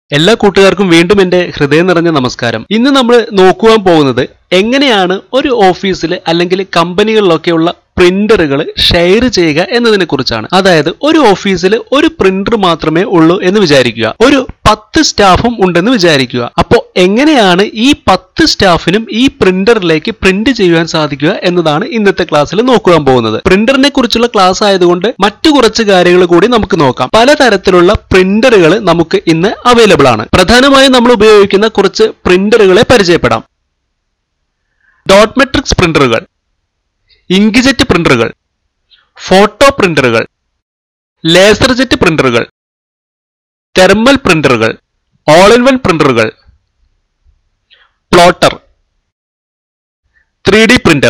എല്ലാ കൂട്ടുകാർക്കും വീണ്ടും എന്റെ ഹൃദയം നിറഞ്ഞ നമസ്കാരം ഇന്ന് നമ്മൾ നോക്കുവാൻ പോകുന്നത് എങ്ങനെയാണ് ഒരു ഓഫീസിൽ അല്ലെങ്കിൽ കമ്പനികളിലൊക്കെയുള്ള പ്രിന്ററുകൾ ഷെയർ ചെയ്യുക എന്നതിനെ കുറിച്ചാണ് അതായത് ഒരു ഓഫീസിൽ ഒരു പ്രിന്റർ മാത്രമേ ഉള്ളൂ എന്ന് വിചാരിക്കുക ഒരു പത്ത് സ്റ്റാഫും ഉണ്ടെന്ന് വിചാരിക്കുക അപ്പോൾ എങ്ങനെയാണ് ഈ പത്ത് സ്റ്റാഫിനും ഈ പ്രിന്ററിലേക്ക് പ്രിന്റ് ചെയ്യുവാൻ സാധിക്കുക എന്നതാണ് ഇന്നത്തെ ക്ലാസ്സിൽ നോക്കുവാൻ പോകുന്നത് പ്രിന്ററിനെ കുറിച്ചുള്ള ക്ലാസ് ആയതുകൊണ്ട് മറ്റു കുറച്ച് കാര്യങ്ങൾ കൂടി നമുക്ക് നോക്കാം പലതരത്തിലുള്ള പ്രിന്ററുകൾ നമുക്ക് ഇന്ന് അവൈലബിൾ ആണ് പ്രധാനമായും നമ്മൾ ഉപയോഗിക്കുന്ന കുറച്ച് പ്രിന്ററുകളെ പരിചയപ്പെടാം ഡോട്ട് മെട്രിക്സ് പ്രിന്ററുകൾ ഇങ്ക്ജെറ്റ് പ്രിന്ററുകൾ ഫോട്ടോ പ്രിന്ററുകൾ ലേസർ ജെറ്റ് പ്രിന്ററുകൾ തെർമൽ പ്രിന്ററുകൾ ഓൾ ഇൻ വൺ പ്രിന്ററുകൾ plotter three D printer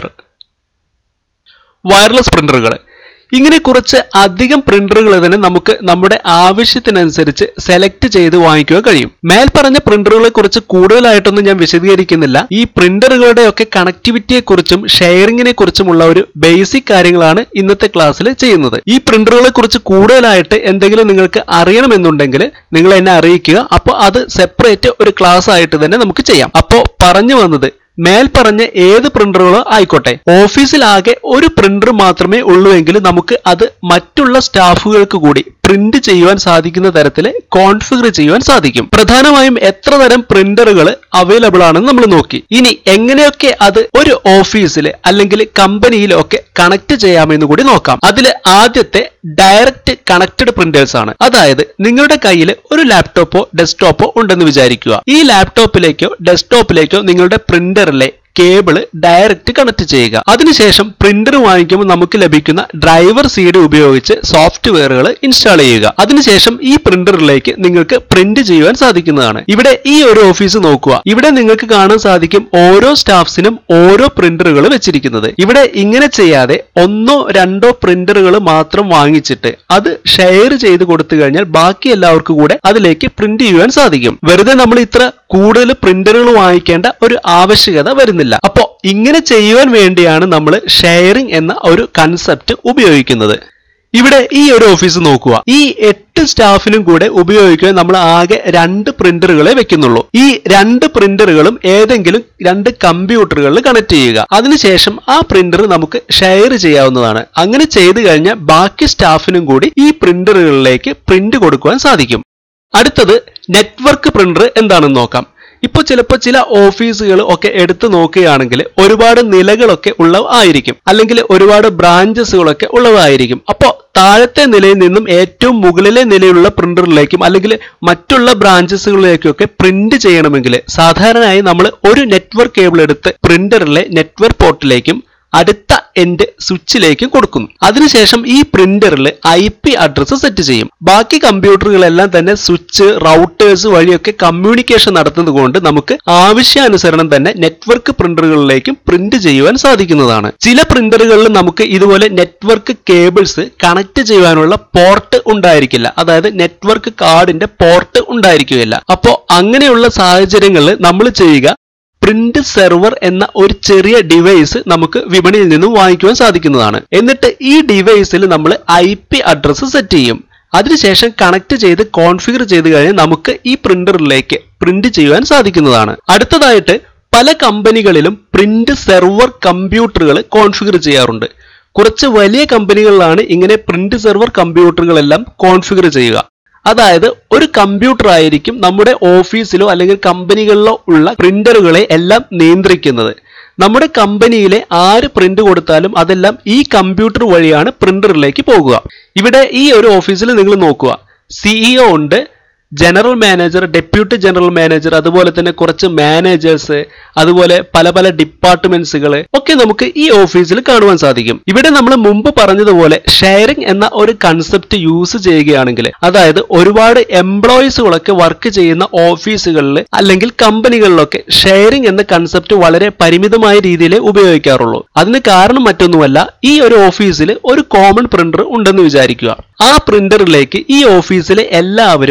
wireless പ്രിന്ററുകൾ ഇങ്ങനെ കുറച്ച് അധികം പ്രിന്ററുകൾ തന്നെ നമുക്ക് നമ്മുടെ ആവശ്യത്തിനനുസരിച്ച് സെലക്ട് ചെയ്ത് വാങ്ങിക്കുക കഴിയും മേൽപ്പറഞ്ഞ പ്രിന്ററുകളെ കുറിച്ച് കൂടുതലായിട്ടൊന്നും ഞാൻ വിശദീകരിക്കുന്നില്ല ഈ പ്രിന്ററുകളുടെ ഒക്കെ കണക്ടിവിറ്റിയെ കുറിച്ചും ഷെയറിങ്ങിനെ കുറിച്ചുമുള്ള ഒരു ബേസിക് കാര്യങ്ങളാണ് ഇന്നത്തെ ക്ലാസ്സിൽ ചെയ്യുന്നത് ഈ പ്രിന്ററുകളെ കുറിച്ച് കൂടുതലായിട്ട് എന്തെങ്കിലും നിങ്ങൾക്ക് അറിയണമെന്നുണ്ടെങ്കിൽ നിങ്ങൾ എന്നെ അറിയിക്കുക അപ്പോൾ അത് സെപ്പറേറ്റ് ഒരു ക്ലാസ് ആയിട്ട് തന്നെ നമുക്ക് ചെയ്യാം അപ്പോൾ പറഞ്ഞു വന്നത് മേൽപ്പറഞ്ഞ ഏത് പ്രിന്ററുകളോ ആയിക്കോട്ടെ ഓഫീസിലാകെ ഒരു പ്രിന്റർ മാത്രമേ ഉള്ളൂ എങ്കിൽ നമുക്ക് അത് മറ്റുള്ള സ്റ്റാഫുകൾക്ക് കൂടി പ്രിന്റ് ചെയ്യുവാൻ സാധിക്കുന്ന തരത്തിൽ കോൺഫിഗർ ചെയ്യുവാൻ സാധിക്കും പ്രധാനമായും എത്ര തരം പ്രിന്ററുകൾ അവൈലബിൾ ആണെന്ന് നമ്മൾ നോക്കി ഇനി എങ്ങനെയൊക്കെ അത് ഒരു ഓഫീസിൽ അല്ലെങ്കിൽ കമ്പനിയിലൊക്കെ കണക്ട് ചെയ്യാമെന്ന് കൂടി നോക്കാം അതിൽ ആദ്യത്തെ ഡയറക്റ്റ് കണക്റ്റഡ് പ്രിന്റേഴ്സ് ആണ് അതായത് നിങ്ങളുടെ കയ്യിൽ ഒരു ലാപ്ടോപ്പോ ഡെസ്ക്ടോപ്പോ ഉണ്ടെന്ന് വിചാരിക്കുക ഈ ലാപ്ടോപ്പിലേക്കോ ഡെസ്ക്ടോപ്പിലേക്കോ നിങ്ങളുടെ പ്രിന്ററിലെ കേബിള് ഡയറക്റ്റ് കണക്ട് ചെയ്യുക അതിനുശേഷം പ്രിന്റർ വാങ്ങിക്കുമ്പോൾ നമുക്ക് ലഭിക്കുന്ന ഡ്രൈവർ സീഡ് ഉപയോഗിച്ച് സോഫ്റ്റ്വെയറുകൾ ഇൻസ്റ്റാൾ ചെയ്യുക അതിനുശേഷം ഈ പ്രിന്ററിലേക്ക് നിങ്ങൾക്ക് പ്രിന്റ് ചെയ്യുവാൻ സാധിക്കുന്നതാണ് ഇവിടെ ഈ ഒരു ഓഫീസ് നോക്കുക ഇവിടെ നിങ്ങൾക്ക് കാണാൻ സാധിക്കും ഓരോ സ്റ്റാഫ്സിനും ഓരോ പ്രിന്ററുകൾ വെച്ചിരിക്കുന്നത് ഇവിടെ ഇങ്ങനെ ചെയ്യാതെ ഒന്നോ രണ്ടോ പ്രിന്ററുകൾ മാത്രം വാങ്ങിച്ചിട്ട് അത് ഷെയർ ചെയ്ത് കൊടുത്തു കഴിഞ്ഞാൽ ബാക്കി എല്ലാവർക്കും കൂടെ അതിലേക്ക് പ്രിന്റ് ചെയ്യുവാൻ സാധിക്കും വെറുതെ നമ്മൾ ഇത്ര കൂടുതൽ പ്രിന്ററുകൾ വാങ്ങിക്കേണ്ട ഒരു ആവശ്യകത വരുന്നില്ല അപ്പോ ഇങ്ങനെ ചെയ്യുവാൻ വേണ്ടിയാണ് നമ്മൾ ഷെയറിംഗ് എന്ന ഒരു കൺസെപ്റ്റ് ഉപയോഗിക്കുന്നത് ഇവിടെ ഈ ഒരു ഓഫീസ് നോക്കുക ഈ എട്ട് സ്റ്റാഫിനും കൂടെ ഉപയോഗിക്കാൻ നമ്മൾ ആകെ രണ്ട് പ്രിന്ററുകളെ വെക്കുന്നുള്ളൂ ഈ രണ്ട് പ്രിന്ററുകളും ഏതെങ്കിലും രണ്ട് കമ്പ്യൂട്ടറുകളിൽ കണക്ട് ചെയ്യുക അതിനുശേഷം ആ പ്രിന്റർ നമുക്ക് ഷെയർ ചെയ്യാവുന്നതാണ് അങ്ങനെ ചെയ്തു കഴിഞ്ഞാൽ ബാക്കി സ്റ്റാഫിനും കൂടി ഈ പ്രിന്ററുകളിലേക്ക് പ്രിന്റ് കൊടുക്കുവാൻ സാധിക്കും അടുത്തത് നെറ്റ്വർക്ക് പ്രിന്റർ എന്താണെന്ന് നോക്കാം ഇപ്പോൾ ചിലപ്പോൾ ചില ഓഫീസുകൾ ഒക്കെ എടുത്തു നോക്കുകയാണെങ്കിൽ ഒരുപാട് നിലകളൊക്കെ ഉള്ളവ ആയിരിക്കും അല്ലെങ്കിൽ ഒരുപാട് ബ്രാഞ്ചസുകളൊക്കെ ഉള്ളതായിരിക്കും അപ്പോൾ താഴത്തെ നിലയിൽ നിന്നും ഏറ്റവും മുകളിലെ നിലയിലുള്ള പ്രിന്ററിലേക്കും അല്ലെങ്കിൽ മറ്റുള്ള ബ്രാഞ്ചസുകളിലേക്കൊക്കെ പ്രിന്റ് ചെയ്യണമെങ്കിൽ സാധാരണയായി നമ്മൾ ഒരു നെറ്റ്വർക്ക് കേബിൾ എടുത്ത് പ്രിന്ററിലെ നെറ്റ്വർക്ക് പോർട്ടിലേക്കും അടുത്ത എൻഡ് സ്വിച്ചിലേക്കും കൊടുക്കുന്നു അതിനുശേഷം ഈ പ്രിന്ററിൽ ഐ പി അഡ്രസ്സ് സെറ്റ് ചെയ്യും ബാക്കി കമ്പ്യൂട്ടറുകളെല്ലാം തന്നെ സ്വിച്ച് റൗട്ടേഴ്സ് വഴിയൊക്കെ കമ്മ്യൂണിക്കേഷൻ നടത്തുന്നത് കൊണ്ട് നമുക്ക് ആവശ്യാനുസരണം തന്നെ നെറ്റ്വർക്ക് പ്രിന്ററുകളിലേക്കും പ്രിന്റ് ചെയ്യുവാൻ സാധിക്കുന്നതാണ് ചില പ്രിന്ററുകളിൽ നമുക്ക് ഇതുപോലെ നെറ്റ്വർക്ക് കേബിൾസ് കണക്ട് ചെയ്യുവാനുള്ള പോർട്ട് ഉണ്ടായിരിക്കില്ല അതായത് നെറ്റ്വർക്ക് കാർഡിന്റെ പോർട്ട് ഉണ്ടായിരിക്കുകയില്ല അപ്പോൾ അങ്ങനെയുള്ള സാഹചര്യങ്ങളിൽ നമ്മൾ ചെയ്യുക പ്രിന്റ് സെർവർ എന്ന ഒരു ചെറിയ ഡിവൈസ് നമുക്ക് വിപണിയിൽ നിന്നും വാങ്ങിക്കുവാൻ സാധിക്കുന്നതാണ് എന്നിട്ട് ഈ ഡിവൈസിൽ നമ്മൾ ഐ പി അഡ്രസ്സ് സെറ്റ് ചെയ്യും അതിനുശേഷം കണക്ട് ചെയ്ത് കോൺഫിഗർ ചെയ്ത് കഴിഞ്ഞാൽ നമുക്ക് ഈ പ്രിന്ററിലേക്ക് പ്രിന്റ് ചെയ്യുവാൻ സാധിക്കുന്നതാണ് അടുത്തതായിട്ട് പല കമ്പനികളിലും പ്രിന്റ് സെർവർ കമ്പ്യൂട്ടറുകൾ കോൺഫിഗർ ചെയ്യാറുണ്ട് കുറച്ച് വലിയ കമ്പനികളിലാണ് ഇങ്ങനെ പ്രിന്റ് സെർവർ കമ്പ്യൂട്ടറുകളെല്ലാം കോൺഫിഗർ ചെയ്യുക അതായത് ഒരു കമ്പ്യൂട്ടർ ആയിരിക്കും നമ്മുടെ ഓഫീസിലോ അല്ലെങ്കിൽ കമ്പനികളിലോ ഉള്ള പ്രിന്ററുകളെ എല്ലാം നിയന്ത്രിക്കുന്നത് നമ്മുടെ കമ്പനിയിലെ ആര് പ്രിന്റ് കൊടുത്താലും അതെല്ലാം ഈ കമ്പ്യൂട്ടർ വഴിയാണ് പ്രിന്ററിലേക്ക് പോകുക ഇവിടെ ഈ ഒരു ഓഫീസിൽ നിങ്ങൾ നോക്കുക സിഇഒ ഉണ്ട് general manager deputy general manager അതുപോലെ തന്നെ കുറച്ച് മാനേജേഴ്സ് അതുപോലെ പല പല ഡിപ്പാർട്ട്മെന്റ്സുകൾ ഒക്കെ നമുക്ക് ഈ ഓഫീസിൽ കാണുവാൻ സാധിക്കും ഇവിടെ നമ്മൾ മുമ്പ് പറഞ്ഞതുപോലെ ഷെയറിംഗ് എന്ന ഒരു കൺസെപ്റ്റ് യൂസ് ചെയ്യുകയാണെങ്കിൽ അതായത് ഒരുപാട് എംപ്ലോയീസുകളൊക്കെ വർക്ക് ചെയ്യുന്ന ഓഫീസുകളിൽ അല്ലെങ്കിൽ കമ്പനികളിലൊക്കെ ഷെയറിംഗ് എന്ന കൺസെപ്റ്റ് വളരെ പരിമിതമായ രീതിയിലേ ഉപയോഗിക്കാറുള്ളൂ അതിന് കാരണം മറ്റൊന്നുമല്ല ഈ ഒരു ഓഫീസിൽ ഒരു കോമൺ പ്രിന്റർ ഉണ്ടെന്ന് വിചാരിക്കുക ആ പ്രിന്ററിലേക്ക് ഈ ഓഫീസിലെ എല്ലാവരും ഒരേ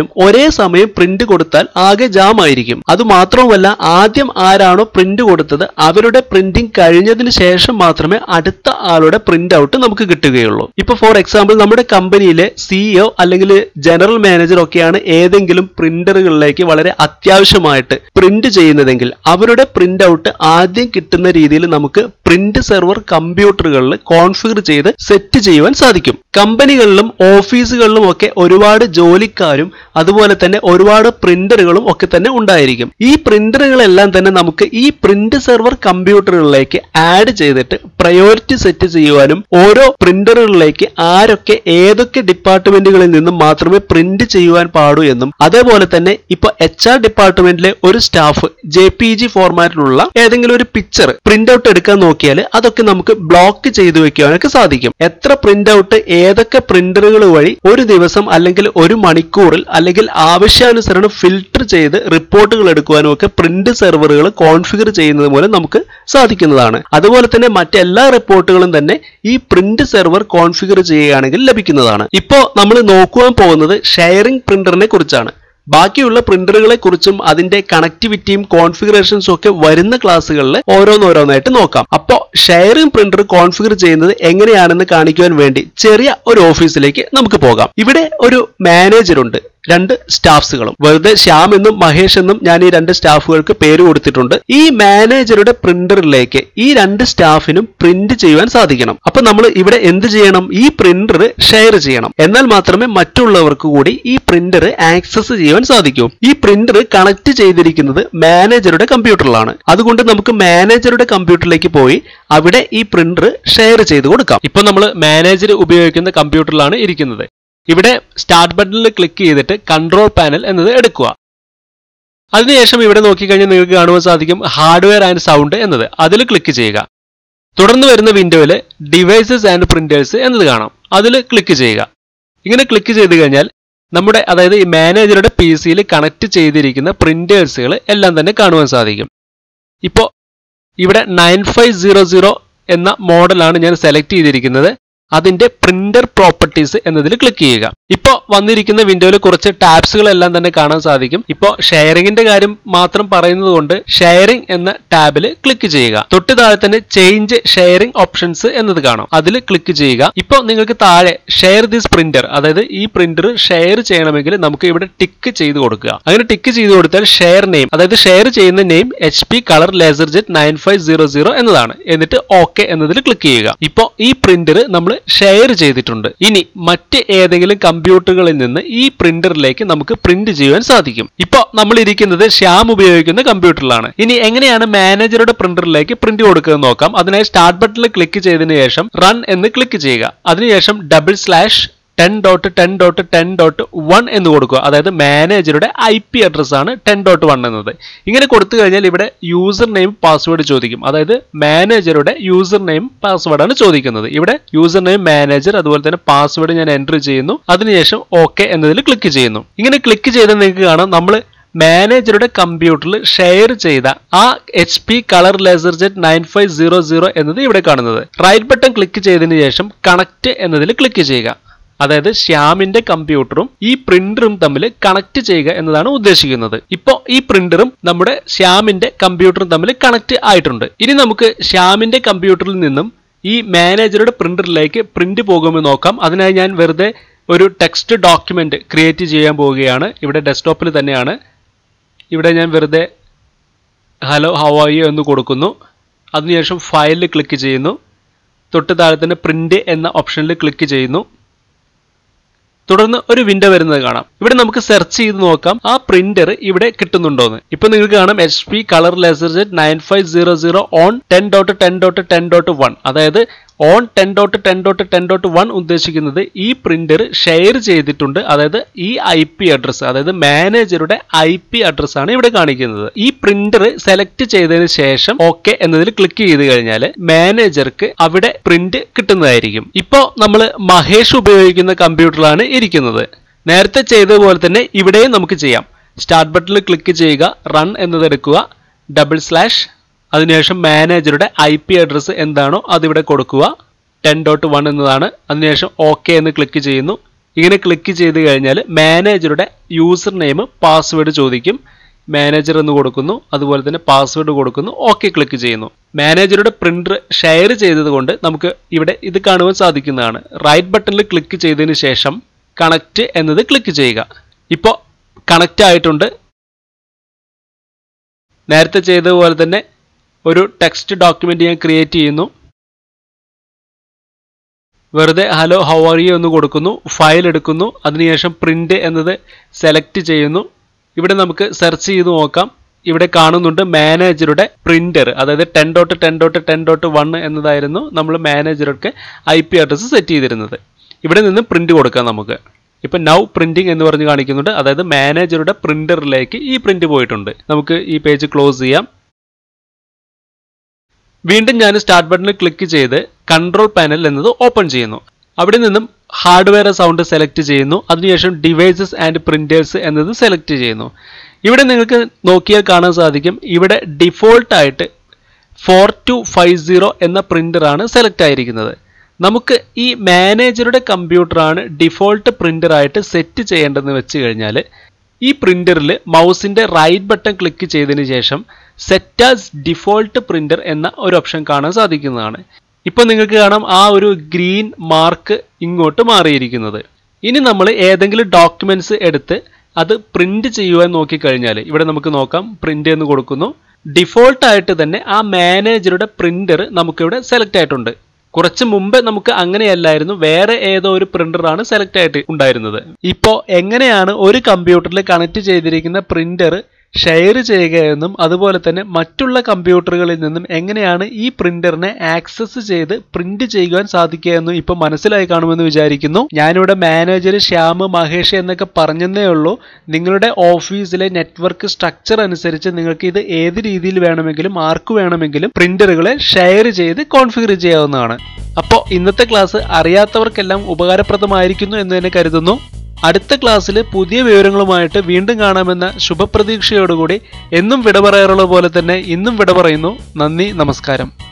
സമയം പ്രിന്റ് കൊടുത്താൽ ആകെ ജാം ആയിരിക്കും അത് മാത്രവുമല്ല ആദ്യം ആരാണോ പ്രിന്റ് കൊടുത്തത് അവരുടെ പ്രിന്റിംഗ് കഴിഞ്ഞതിന് ശേഷം മാത്രമേ അടുത്ത ആളുടെ പ്രിന്റ് ഔട്ട് നമുക്ക് കിട്ടുകയുള്ളൂ ഇപ്പൊ ഫോർ എക്സാമ്പിൾ നമ്മുടെ കമ്പനിയിലെ സിഇഒ അല്ലെങ്കിൽ ജനറൽ മാനേജർ ഒക്കെയാണ് ഏതെങ്കിലും പ്രിന്ററുകളിലേക്ക് വളരെ അത്യാവശ്യമായിട്ട് പ്രിന്റ് ചെയ്യുന്നതെങ്കിൽ അവരുടെ പ്രിന്റ് ഔട്ട് ആദ്യം കിട്ടുന്ന രീതിയിൽ നമുക്ക് പ്രിന്റ് സെർവർ കമ്പ്യൂട്ടറുകളിൽ കോൺഫിഗർ ചെയ്ത് സെറ്റ് ചെയ്യുവാൻ സാധിക്കും കമ്പനികളിലും ഓഫീസുകളിലും ഒക്കെ ഒരുപാട് ജോലിക്കാരും അതുപോലെ തന്നെ ഒരുപാട് പ്രിന്ററുകളും ഒക്കെ തന്നെ ഉണ്ടായിരിക്കും ഈ പ്രിന്ററുകളെല്ലാം തന്നെ നമുക്ക് ഈ പ്രിന്റ് സെർവർ കമ്പ്യൂട്ടറുകളിലേക്ക് ആഡ് ചെയ്തിട്ട് പ്രയോറിറ്റി സെറ്റ് ചെയ്യുവാനും ഓരോ പ്രിന്ററുകളിലേക്ക് ആരൊക്കെ ഏതൊക്കെ ഡിപ്പാർട്ട്മെന്റുകളിൽ നിന്നും മാത്രമേ പ്രിന്റ് ചെയ്യുവാൻ പാടൂ എന്നും അതേപോലെ തന്നെ ഇപ്പൊ എച്ച് ആർ ഡിപ്പാർട്ട്മെന്റിലെ ഒരു സ്റ്റാഫ് ജെ പി ജി ഫോർമാറ്റിലുള്ള ഏതെങ്കിലും ഒരു പിക്ചർ പ്രിന്റ് ഔട്ട് എടുക്കാൻ നോക്കിയാൽ അതൊക്കെ നമുക്ക് ബ്ലോക്ക് ചെയ്തു വെക്കുവാനൊക്കെ സാധിക്കും എത്ര പ്രിന്റ് ഔട്ട് ഏതൊക്കെ പ്രിന്ററുകൾ വഴി ഒരു ദിവസം അല്ലെങ്കിൽ ഒരു മണിക്കൂറിൽ അല്ലെങ്കിൽ ആവശ്യാനുസരണം ഫിൽട്ടർ ചെയ്ത് റിപ്പോർട്ടുകൾ എടുക്കുവാനും ഒക്കെ പ്രിന്റ് സെർവറുകൾ കോൺഫിഗർ ചെയ്യുന്നത് മൂലം നമുക്ക് സാധിക്കുന്നതാണ് അതുപോലെ തന്നെ മറ്റെല്ലാ റിപ്പോർട്ടുകളും തന്നെ ഈ പ്രിന്റ് സെർവർ കോൺഫിഗർ ചെയ്യുകയാണെങ്കിൽ ലഭിക്കുന്നതാണ് ഇപ്പോ നമ്മൾ നോക്കുവാൻ പോകുന്നത് ഷെയറിംഗ് പ്രിന്ററിനെ കുറിച്ചാണ് ബാക്കിയുള്ള പ്രിന്ററുകളെ കുറിച്ചും അതിന്റെ കണക്ടിവിറ്റിയും കോൺഫിഗറേഷൻസും ഒക്കെ വരുന്ന ക്ലാസ്സുകളിൽ ഓരോന്നോരോന്നായിട്ട് നോക്കാം അപ്പോൾ ഷെയറിംഗ് പ്രിന്റർ കോൺഫിഗർ ചെയ്യുന്നത് എങ്ങനെയാണെന്ന് കാണിക്കുവാൻ വേണ്ടി ചെറിയ ഒരു ഓഫീസിലേക്ക് നമുക്ക് പോകാം ഇവിടെ ഒരു മാനേജർ ഉണ്ട് രണ്ട് സ്റ്റാഫ്സുകളും വെറുതെ ശ്യാം എന്നും മഹേഷ് എന്നും ഞാൻ ഈ രണ്ട് സ്റ്റാഫുകൾക്ക് പേര് കൊടുത്തിട്ടുണ്ട് ഈ മാനേജറുടെ പ്രിന്ററിലേക്ക് ഈ രണ്ട് സ്റ്റാഫിനും പ്രിന്റ് ചെയ്യുവാൻ സാധിക്കണം അപ്പൊ നമ്മൾ ഇവിടെ എന്ത് ചെയ്യണം ഈ പ്രിന്റർ ഷെയർ ചെയ്യണം എന്നാൽ മാത്രമേ മറ്റുള്ളവർക്ക് കൂടി ഈ പ്രിന്റർ ആക്സസ് ചെയ്യുവാൻ സാധിക്കൂ ഈ പ്രിന്റർ കണക്ട് ചെയ്തിരിക്കുന്നത് മാനേജറുടെ കമ്പ്യൂട്ടറിലാണ് അതുകൊണ്ട് നമുക്ക് മാനേജറുടെ കമ്പ്യൂട്ടറിലേക്ക് പോയി അവിടെ ഈ പ്രിന്റർ ഷെയർ ചെയ്ത് കൊടുക്കാം ഇപ്പൊ നമ്മൾ മാനേജർ ഉപയോഗിക്കുന്ന കമ്പ്യൂട്ടറിലാണ് ഇരിക്കുന്നത് ഇവിടെ സ്റ്റാർട്ട് ബട്ടണിൽ ക്ലിക്ക് ചെയ്തിട്ട് കൺട്രോൾ പാനൽ എന്നത് എടുക്കുക അതിനുശേഷം ഇവിടെ നോക്കിക്കഴിഞ്ഞാൽ നിങ്ങൾക്ക് കാണുവാൻ സാധിക്കും ഹാർഡ്വെയർ ആൻഡ് സൗണ്ട് എന്നത് അതിൽ ക്ലിക്ക് ചെയ്യുക തുടർന്ന് വരുന്ന വിൻഡോയിൽ ഡിവൈസസ് ആൻഡ് പ്രിന്റേഴ്സ് എന്നത് കാണാം അതിൽ ക്ലിക്ക് ചെയ്യുക ഇങ്ങനെ ക്ലിക്ക് ചെയ്ത് കഴിഞ്ഞാൽ നമ്മുടെ അതായത് ഈ മാനേജറുടെ പി സിയിൽ കണക്ട് ചെയ്തിരിക്കുന്ന പ്രിന്റേഴ്സുകൾ എല്ലാം തന്നെ കാണുവാൻ സാധിക്കും ഇപ്പോൾ ഇവിടെ നയൻ ഫൈവ് സീറോ സീറോ എന്ന മോഡലാണ് ഞാൻ സെലക്ട് ചെയ്തിരിക്കുന്നത് അതിന്റെ പ്രിന്റർ പ്രോപ്പർട്ടീസ് എന്നതിൽ ക്ലിക്ക് ചെയ്യുക ഇപ്പോൾ വന്നിരിക്കുന്ന വിൻഡോയിൽ കുറച്ച് ടാബ്സുകൾ എല്ലാം തന്നെ കാണാൻ സാധിക്കും ഇപ്പോൾ ഷെയറിംഗിന്റെ കാര്യം മാത്രം പറയുന്നത് കൊണ്ട് ഷെയറിംഗ് എന്ന ടാബിൽ ക്ലിക്ക് ചെയ്യുക തൊട്ട് താഴെ തന്നെ ചേഞ്ച് ഷെയറിംഗ് ഓപ്ഷൻസ് എന്നത് കാണാം അതിൽ ക്ലിക്ക് ചെയ്യുക ഇപ്പോൾ നിങ്ങൾക്ക് താഴെ ഷെയർ ദിസ് പ്രിന്റർ അതായത് ഈ പ്രിന്റർ ഷെയർ ചെയ്യണമെങ്കിൽ നമുക്ക് ഇവിടെ ടിക്ക് ചെയ്ത് കൊടുക്കുക അങ്ങനെ ടിക്ക് ചെയ്ത് കൊടുത്താൽ ഷെയർ നെയിം അതായത് ഷെയർ ചെയ്യുന്ന name H P colour laser jet nine five zero zero എന്നതാണ് എന്നിട്ട് ഓക്കെ എന്നതിൽ ക്ലിക്ക് ചെയ്യുക ഇപ്പോൾ ഈ പ്രിന്റർ നമ്മൾ ഷെയർ ചെയ്തിട്ടുണ്ട് ഇനി മറ്റ് ഏതെങ്കിലും കമ്പ്യൂട്ടറുകളിൽ നിന്ന് ഈ പ്രിന്ററിലേക്ക് നമുക്ക് പ്രിന്റ് ചെയ്യുവാൻ സാധിക്കും ഇപ്പോൾ നമ്മൾ ഇരിക്കുന്നത് ശ്യാം ഉപയോഗിക്കുന്ന കമ്പ്യൂട്ടറിലാണ് ഇനി എങ്ങനെയാണ് മാനേജറുടെ പ്രിന്ററിലേക്ക് പ്രിന്റ് കൊടുക്കുക നോക്കാം അതിനായി സ്റ്റാർട്ട് ബട്ടണിൽ ക്ലിക്ക് ചെയ്തതിനു ശേഷം റൺ എന്ന് ക്ലിക്ക് ചെയ്യുക അതിനുശേഷം double slash ten dot ten dot ten dot one എന്ന് കൊടുക്കുക അതായത് മാനേജറുടെ ഐ പി അഡ്രസ് ആണ് ടെൻ ഡോട്ട് വൺ എന്നത് ഇങ്ങനെ കൊടുത്തു കഴിഞ്ഞാൽ ഇവിടെ യൂസർ നെയിം പാസ്വേഡ് ചോദിക്കും അതായത് മാനേജറുടെ യൂസർ നെയിം പാസ്വേഡാണ് ചോദിക്കുന്നത് ഇവിടെ യൂസർ നെയിം മാനേജർ അതുപോലെ തന്നെ പാസ്വേഡ് ഞാൻ എൻറ്റർ ചെയ്യുന്നു അതിനുശേഷം ഓക്കെ എന്നതിൽ ക്ലിക്ക് ചെയ്യുന്നു ഇങ്ങനെ ക്ലിക്ക് ചെയ്താൽ നിങ്ങൾക്ക് കാണാം നമ്മൾ മാനേജറുടെ കമ്പ്യൂട്ടറിൽ ഷെയർ ചെയ്ത ആ H P colour laser jet nine five zero zero എന്നത് ഇവിടെ കാണുന്നത് റൈറ്റ് ബട്ടൺ ക്ലിക്ക് ചെയ്തതിന് ശേഷം കണക്ട് എന്നതിൽ ക്ലിക്ക് ചെയ്യുക അതായത് ശ്യാമിന്റെ കമ്പ്യൂട്ടറും ഈ പ്രിന്ററും തമ്മിൽ കണക്ട് ചെയ്യുക എന്നതാണ് ഉദ്ദേശിക്കുന്നത് ഇപ്പോൾ ഈ പ്രിന്ററും നമ്മുടെ ശ്യാമിന്റെ കമ്പ്യൂട്ടറും തമ്മിൽ കണക്ട് ആയിട്ടുണ്ട് ഇനി നമുക്ക് ശ്യാമിന്റെ കമ്പ്യൂട്ടറിൽ നിന്നും ഈ മാനേജറുടെ പ്രിന്ററിലേക്ക് പ്രിന്റ് പോകുമെന്ന് നോക്കാം അതിനായി ഞാൻ വെറുതെ ഒരു ടെക്സ്റ്റ് ഡോക്യുമെന്റ് ക്രിയേറ്റ് ചെയ്യാൻ പോവുകയാണ് ഇവിടെ ഡെസ്ക്ടോപ്പിൽ തന്നെയാണ് ഇവിടെ ഞാൻ വെറുതെ ഹലോ ഹൗ ആർ യു എന്ന് കൊടുക്കുന്നു അതിനുശേഷം ഫയലിൽ ക്ലിക്ക് ചെയ്യുന്നു തൊട്ട് താഴെ തന്നെ പ്രിന്റ് എന്ന ഓപ്ഷനിൽ ക്ലിക്ക് ചെയ്യുന്നു തുടർന്ന് ഒരു വിൻഡോ വരുന്നത് കാണാം ഇവിടെ നമുക്ക് സെർച്ച് ചെയ്ത് നോക്കാം ആ പ്രിന്റർ ഇവിടെ കിട്ടുന്നുണ്ടോന്ന് ഇപ്പൊ നിങ്ങൾക്ക് കാണാം H P colour laser jet nine five zero zero on ten dot ten dot ten dot one അതായത് on ten dot ten dot ten dot one ഉദ്ദേശിക്കുന്നത് ഈ പ്രിന്റർ ഷെയർ ചെയ്തിട്ടുണ്ട് അതായത് ഈ ഐ പി അഡ്രസ് അതായത് മാനേജറുടെ ഐ പി അഡ്രസ് ആണ് ഇവിടെ കാണിക്കുന്നത് ഈ പ്രിന്റർ സെലക്ട് ചെയ്തതിന് ശേഷം ഓക്കെ എന്നതിൽ ക്ലിക്ക് ചെയ്ത് കഴിഞ്ഞാൽ മാനേജർക്ക് അവിടെ പ്രിന്റ് കിട്ടുന്നതായിരിക്കും ഇപ്പോൾ നമ്മൾ മഹേഷ് ഉപയോഗിക്കുന്ന കമ്പ്യൂട്ടറിലാണ് ഇരിക്കുന്നത് നേരത്തെ ചെയ്തതുപോലെ തന്നെ ഇവിടെയും നമുക്ക് ചെയ്യാം സ്റ്റാർട്ട് ബട്ടണിൽ ക്ലിക്ക് ചെയ്യുക റൺ എന്നത് എടുക്കുക ഡബിൾ സ്ലാഷ് അതിനുശേഷം മാനേജറുടെ ഐ പി അഡ്രസ്സ് എന്താണോ അതിവിടെ കൊടുക്കുക ടെൻ ഡോട്ട് വൺ എന്നതാണ് അതിനുശേഷം ഓക്കെ എന്ന് ക്ലിക്ക് ചെയ്യുന്നു ഇങ്ങനെ ക്ലിക്ക് ചെയ്ത് കഴിഞ്ഞാൽ മാനേജറുടെ യൂസർ നെയിം പാസ്വേഡ് ചോദിക്കും മാനേജർ എന്ന് കൊടുക്കുന്നു അതുപോലെ തന്നെ പാസ്വേഡ് കൊടുക്കുന്നു ഓക്കെ ക്ലിക്ക് ചെയ്യുന്നു മാനേജറുടെ പ്രിന്റർ ഷെയർ ചെയ്തതുകൊണ്ട് നമുക്ക് ഇവിടെ ഇത് കാണുവാൻ സാധിക്കുന്നതാണ് റൈറ്റ് ബട്ടണിൽ ക്ലിക്ക് ചെയ്തതിന് ശേഷം കണക്റ്റ് എന്നത് ക്ലിക്ക് ചെയ്യുക ഇപ്പോൾ കണക്റ്റ് ആയിട്ടുണ്ട് നേരത്തെ ചെയ്തതുപോലെ തന്നെ ഒരു ടെക്സ്റ്റ് ഡോക്യുമെന്റ് ഞാൻ ക്രിയേറ്റ് ചെയ്യുന്നു വെറുതെ ഹലോ ഹൗ ആർ യു എന്ന് കൊടുക്കുന്നു ഫയൽ എടുക്കുന്നു അതിനുശേഷം പ്രിന്റ് എന്നത് സെലക്ട് ചെയ്യുന്നു ഇവിടെ നമുക്ക് സെർച്ച് ചെയ്ത് നോക്കാം ഇവിടെ കാണുന്നുണ്ട് മാനേജറുടെ പ്രിന്റർ അതായത് ten dot ten dot ten dot one എന്നതായിരുന്നു നമ്മൾ മാനേജർക്ക് ഐ പി അഡ്രസ്സ് സെറ്റ് ചെയ്തിരുന്നത് ഇവിടെ നിന്ന് പ്രിന്റ് കൊടുക്കാം നമുക്ക് ഇപ്പൊ നൗ പ്രിന്റിംഗ് എന്ന് പറഞ്ഞ് കാണിക്കുന്നുണ്ട് അതായത് മാനേജറുടെ പ്രിന്ററിലേക്ക് ഈ പ്രിന്റ് പോയിട്ടുണ്ട് നമുക്ക് ഈ പേജ് ക്ലോസ് ചെയ്യാം വീണ്ടും ഞാൻ സ്റ്റാർട്ട് ബട്ടണിൽ ക്ലിക്ക് ചെയ്ത് കൺട്രോൾ പാനൽ എന്നത് ഓപ്പൺ ചെയ്യുന്നു അവിടെ നിന്നും ഹാർഡ്വെയർ സൗണ്ട് സെലക്ട് ചെയ്യുന്നു അതിനുശേഷം ഡിവൈസസ് ആൻഡ് പ്രിന്റേഴ്സ് എന്നത് സെലക്ട് ചെയ്യുന്നു ഇവിടെ നിങ്ങൾക്ക് നോക്കിയാൽ കാണാൻ സാധിക്കും ഇവിടെ ഡിഫോൾട്ട് ആയിട്ട് ഫോർ ടു ഫൈവ് സീറോ എന്ന പ്രിന്ററാണ് സെലക്ട് ആയിരിക്കുന്നത് നമുക്ക് ഈ മാനേജറുടെ കമ്പ്യൂട്ടറാണ് ഡിഫോൾട്ട് പ്രിന്റർ ആയിട്ട് സെറ്റ് ചെയ്യേണ്ടതെന്ന് വെച്ച് കഴിഞ്ഞാൽ ഈ പ്രിന്ററിൽ മൗസിന്റെ റൈറ്റ് ബട്ടൺ ക്ലിക്ക് ചെയ്തതിന് ശേഷം സെറ്റ് ആസ് ഡിഫോൾട്ട് പ്രിന്റർ എന്ന ഒരു ഓപ്ഷൻ കാണാൻ സാധിക്കുന്നതാണ് ഇപ്പൊ നിങ്ങൾക്ക് കാണാം ആ ഒരു ഗ്രീൻ മാർക്ക് ഇങ്ങോട്ട് മാറിയിരിക്കുന്നത് ഇനി നമ്മൾ ഏതെങ്കിലും ഡോക്യുമെന്റ്സ് എടുത്ത് അത് പ്രിന്റ് ചെയ്യുവാൻ നോക്കിക്കഴിഞ്ഞാൽ ഇവിടെ നമുക്ക് നോക്കാം പ്രിന്റ് എന്ന് കൊടുക്കുന്നു ഡിഫോൾട്ട് ആയിട്ട് തന്നെ ആ മാനേജറുടെ പ്രിന്റർ നമുക്കിവിടെ സെലക്ട് ആയിട്ടുണ്ട് കുറച്ച് മുമ്പ് നമുക്ക് അങ്ങനെയല്ലായിരുന്നു വേറെ ഏതോ ഒരു പ്രിന്ററാണ് സെലക്ട് ആയിട്ട് ഉണ്ടായിരുന്നത് ഇപ്പോൾ എങ്ങനെയാണ് ഒരു കമ്പ്യൂട്ടറിൽ കണക്ട് ചെയ്തിരിക്കുന്ന പ്രിന്റർ ഷെയർ ചെയ്യുക എന്നും അതുപോലെ തന്നെ മറ്റുള്ള കമ്പ്യൂട്ടറുകളിൽ നിന്നും എങ്ങനെയാണ് ഈ പ്രിന്ററിനെ ആക്സസ് ചെയ്ത് പ്രിന്റ് ചെയ്യുവാൻ സാധിക്കുക എന്നും ഇപ്പൊ മനസ്സിലായി കാണുമെന്ന് വിചാരിക്കുന്നു ഞാനിവിടെ മാനേജർ ശ്യാം മഹേഷ് എന്നൊക്കെ പറഞ്ഞതേ ഉള്ളൂ നിങ്ങളുടെ ഓഫീസിലെ നെറ്റ്വർക്ക് സ്ട്രക്ചർ അനുസരിച്ച് നിങ്ങൾക്ക് ഇത് ഏത് രീതിയിൽ വേണമെങ്കിലും ആർക്ക് വേണമെങ്കിലും പ്രിന്ററുകളെ ഷെയർ ചെയ്ത് കോൺഫിഗർ ചെയ്യാവുന്നതാണ് അപ്പോൾ ഇന്നത്തെ ക്ലാസ് അറിയാത്തവർക്കെല്ലാം ഉപകാരപ്രദമായിരിക്കുന്നു എന്ന് തന്നെ കരുതുന്നു അടുത്ത ക്ലാസ്സിൽ പുതിയ വിവരങ്ങളുമായിട്ട് വീണ്ടും കാണാമെന്ന ശുഭപ്രതീക്ഷയോടുകൂടി എന്നും വിട പറയാറുള്ള പോലെ തന്നെ ഇന്നും വിട പറയുന്നു നന്ദി നമസ്കാരം